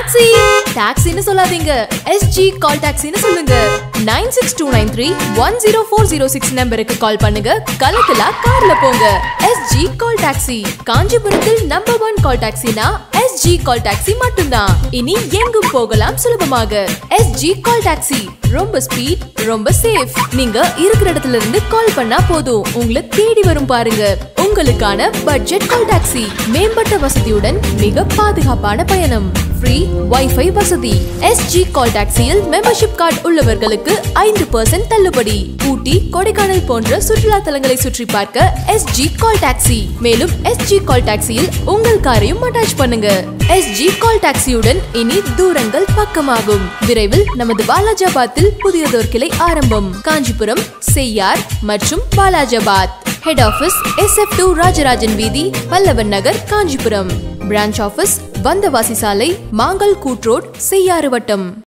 taxi டாக்ஸின்னு சொல்லாதீங்க SG call டாக்ஸின்னு சொல்லுங்க nine six two nine three one zero four zero six நம்பருக்கு call பண்ணுங்க கலக்கலா கார்ல போங்க எஸ்ஜி கால் டாக்ஸி காஞ்சிபுரத்தில் நம்பர் ஒன் கால் டாக்ஸினா எஸ்ஜி கால் டாக்ஸி மட்டும்தான் இனி எங்கும் போகலாம் சுலபமாக எஸ்ஜி கால் டாக்ஸி ரொம்ப ஸ்பீட் ரொம்ப சேஃப் நீங்க இருக்கிற இடத்துல இருந்து கால் பண்ணா போதும் உங்களை தேடி வரும் பாருங்க உங்களுக்கான பட்ஜெட் கால் டாக்ஸி மேம்பட்ட வசதியுடன் மிக பாதுகாப்பான பயணம் ஃப்ரீ வைஃபை வசதி எஸ்ஜி கால் டாக்ஸியில் மெம்பர்ஷிப் கார்டு உள்ளவர்களுக்கு ஐந்து பர்சன்ட் தள்ளுபடி ஊட்டி கொடைக்கானல் போன்ற சுற்றுலா தலங்களை சுற்றி பார்க்க எஸ்ஜி கால் டாக்ஸி மேலும் எஸ்ஜி கால் டாக்ஸியில் உங்கள் காரையும் அட்டாச் பண்ணுங்க எஸ்ஜி கால் டாக்ஸியுடன் இனி தூரங்கள் பக்கமாகும் விரைவில் நமது பாலாஜாபாத்தில் புதியதோர் கிளை ஆரம்பம் காஞ்சிபுரம் செய்யார் மற்றும் Walajabad head office S F two Rajarajan வீதி பல்லவன் நகர் காஞ்சிபுரம் பிரான்ச் ஆபீஸ் வந்தவாசி சாலை மாங்கல் கூட் ரோட் செய்யாறு வட்டம்